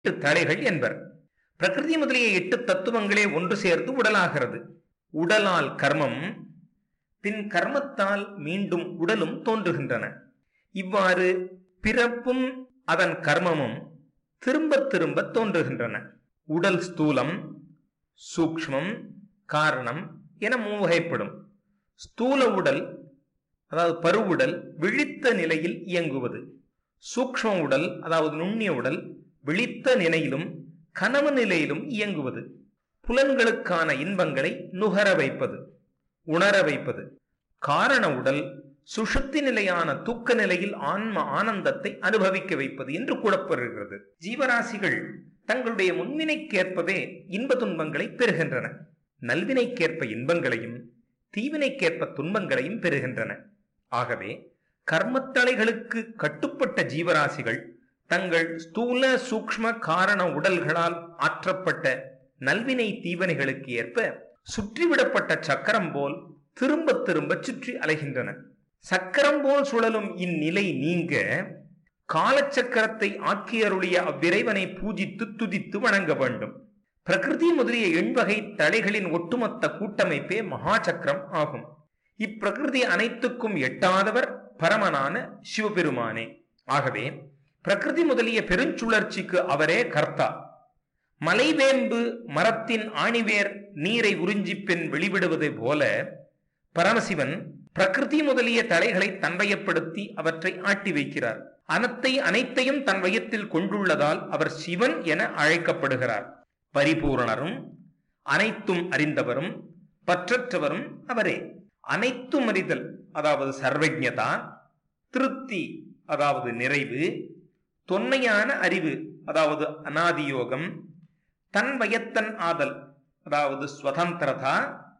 எட்டு தலைகள் என்பர் பிரகிருதி முதலிய எட்டு தத்துவங்களே ஒன்று சேர்ந்து உடலாகிறது உடலால் கர்மம் பின் கர்மத்தால் மீண்டும் உடலும் தோன்றுகின்றன இவ்வாறு பிறப்பும் அதன் கர்மமும் திரும்ப திரும்ப தோன்றுகின்றன உடல் ஸ்தூலம் சூக்ஷ்மம் காரணம் என மூவகைப்படும் ஸ்தூல உடல் அதாவது பருவுடல் விழித்த நிலையில் இயங்குவது சூக்ஷ்ம உடல் அதாவது நுண்ணிய உடல் விழித்த நிலையிலும் கனவு நிலையிலும் இயங்குவது புலன்களுக்கான இன்பங்களை நுகர வைப்பது உணர வைப்பது காரண உடல் சுஷுப்தி நிலையான தூக்க நிலையில் ஆன்ம ஆனந்தத்தை அனுபவிக்க வைப்பது என்று கூறப்படுகிறது ஜீவராசிகள் தங்களுடைய முன்வினைக்கேற்பவே இன்ப துன்பங்களை பெறுகின்றன நல்வினைக்கேற்ப இன்பங்களையும் தீவினைக்கேற்ப துன்பங்களையும் பெறுகின்றன ஆகவே கர்மத்தலைகளுக்கு கட்டுப்பட்ட ஜீவராசிகள் தங்கள் ஸ்தூல சூக்ஷ்ம காரண உடல்களால் ஆற்றப்பட்ட நல்வினை தீவனைகளுக்கு ஏற்ப சுற்றிவிடப்பட்ட சக்கரம் போல் திரும்ப திரும்ப சுற்றி அலைகின்றன சக்கரம் போல் சுழலும் இந்நிலை நீங்க காலச்சக்கரத்தை ஆக்கியருடைய அவ்விரைவனை பூஜித்து துதித்து வணங்க வேண்டும் பிரகிருதி முதலிய எண்வகை தலைகளின் ஒட்டுமொத்த கூட்டமைப்பே மகா சக்கரம் ஆகும் இப்பிரகிருதி அனைத்துக்கும் எட்டாதவர் பரமனான சிவபெருமானே ஆகவே பிரகிருதி முதலிய பெருஞ்சுழற்சிக்கு அவரே கர்த்தா மலைவேம்பு மரத்தின் ஆணிவேர் நீரை உறிஞ்சி பின் வெளிவிடுவது போல பரமசிவன் பிரகிருதி முதலிய தலைகளை தன்வயப்படுத்தி அவற்றை ஆட்டி வைக்கிறார் அனத்தை அனைத்தையும் தன் வயத்தில் கொண்டுள்ளதால் அவர் சிவன் என அழைக்கப்படுகிறார் பரிபூரணரும் அனைத்தும் அறிந்தவரும் பற்றற்றவரும் அவரே அனைத்தும் அறிதல் அதாவது சர்வஜதா திருப்தி அதாவது நிறைவு தொன்மையான அறிவு அதாவது அனாதியோகம் தன் வயத்தன் ஆதல் அதாவது ஸ்வதந்திரதா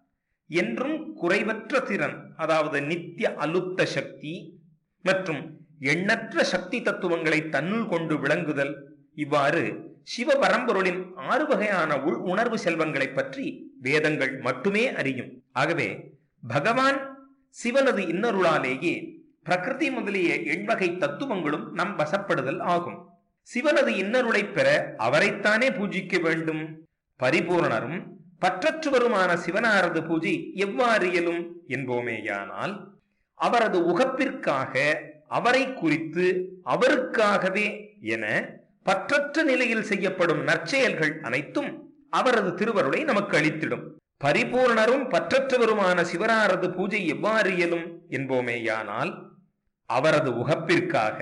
என்றும் குறைவற்ற திறன் அதாவது நித்திய அலுத்த சக்தி மற்றும் எண்ணற்ற சக்தி தத்துவங்களை தன்னுள் கொண்டு விளங்குதல் இவ்வாறு சிவபரம்பொருளின் ஆறு வகையான உள் உணர்வு செல்வங்களை பற்றி வேதங்கள் மட்டுமே அறியும் ஆகவே பகவான் சிவனது இன்னருளாலேயே பிரகிருதி முதலிய எண்வகை தத்துவங்களும் நம் வசப்படுதல் ஆகும் சிவனது இன்னருளை பெற அவரைத்தானே பூஜிக்க வேண்டும் பரிபூரணரும் பற்றற்றுவருமான சிவனாரது பூஜை எவ்வாறு இயலும் என்போமேயானால் அவரது உகப்பிற்காக அவரை குறித்து அவருக்காகவே என பற்றற்ற நிலையில் செய்யப்படும் நற்செயல்கள் அனைத்தும் அவரது திருவருளை நமக்கு அளித்திடும் பரிபூர்ணரும் பற்றற்றவருமான சிவனாரது பூஜை எவ்வாறு இயலும் என்போமேயானால் அவரது உகப்பிற்காக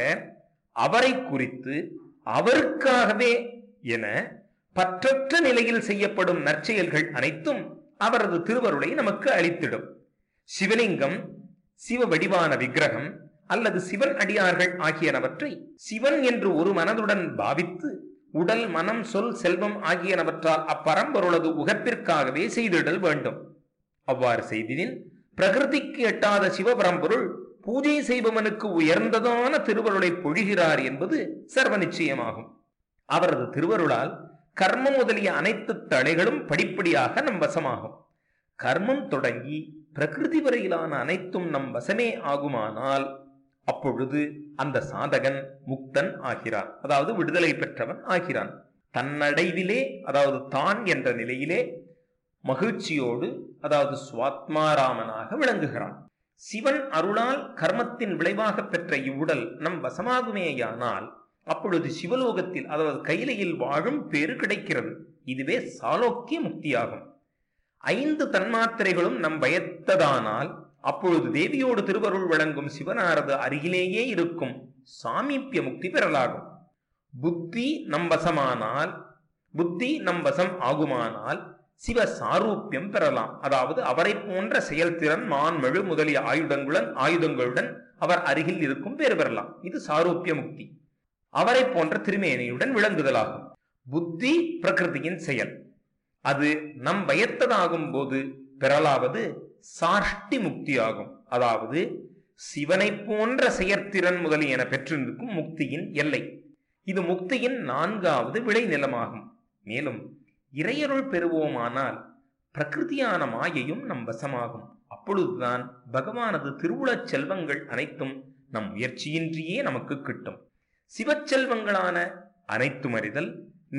அவரை குறித்து அவருக்காகவே என பற்றற்ற நிலையில் செய்யப்படும் நற்செயல்கள் அனைத்தும் அவரது திருவருளை நமக்கு அளித்திடும் சிவலிங்கம் சிவ வடிவான விக்கிரகம் அல்லது சிவன் அடியார்கள் ஆகியனவற்றை சிவன் என்று ஒரு மனதுடன் பாவித்து உடல் மனம் சொல் செல்வம் ஆகியனவற்றால் அப்பரம்பொருளது உகப்பிற்காகவே செய்திடல் வேண்டும் அவ்வாறு செய்திடின் பிரகிருதிக்கு எட்டாத சிவபரம்பொருள் பூஜை செய்பவனுக்கு உயர்ந்ததான திருவருளை பொழிகிறார் என்பது சர்வ நிச்சயமாகும் அவரது திருவருளால் கர்மம் முதலிய அனைத்து தடைகளும் படிப்படியாக நம் வசமாகும் கர்மம் தொடங்கி பிரகிருதி வரையிலான அனைத்தும் நம் வசமே ஆகுமானால் அப்பொழுது அந்த சாதகன் முக்தன் ஆகிறான் அதாவது விடுதலை பெற்றவன் ஆகிறான் தன்னடைவிலே அதாவது தான் என்ற நிலையிலே மகிழ்ச்சியோடு அதாவது சுவாத்மாராமனாக விளங்குகிறான் சிவன் அருளால் கர்மத்தின் விளைவாக பெற்ற இவ்வுடல் நம் வசமாகுமேயானால் அப்பொழுது சிவலோகத்தில் அதாவது கைலையில் வாழும் பேறு கிடைக்கிறது இதுவே சாலோக்கிய முக்தியாகும் ஐந்து தன்மாத்திரைகளும் நம் பயத்ததானால் அப்பொழுது தேவியோடு திருவருள் வழங்கும் சிவனாரது அருகிலேயே இருக்கும் சாமீப்பிய முக்தி பெறலாகும் புத்தி நம் வசமானால் புத்தி நம் வசம் ஆகுமானால் சிவ சாரூப்பியம் பெறலாம் அதாவது அவரை போன்ற செயல்திறன் மான்மெழு முதலிய ஆயுதங்களுடன் ஆயுதங்களுடன் அவர் அருகில் இருக்கும் பேர் பெறலாம் இது சாரூப்பிய முக்தி அவரை போன்ற திருமேனியுடன் விளங்குதலாகும் புத்தி பிரகிருதியின் செயல் அது நம் பயத்ததாகும் போது பெறலாவது சாஷ்டி முக்தி ஆகும் அதாவது சிவனை போன்ற செயற்திறன் முதலியன பெற்றிருக்கும் முக்தியின் எல்லை இது முக்தியின் நான்காவது விளைநிலமாகும் மேலும் இறையருள் பெறுவோமானால் பிரகிருதியான மாயையும் நம் வசமாகும் அப்பொழுதுதான் பகவானது திருவுளச் செல்வங்கள் அனைத்தும் நம் முயற்சியின்றியே நமக்கு கிட்டும் சிவச்செல்வங்களான அனைத்தும் அறிதல்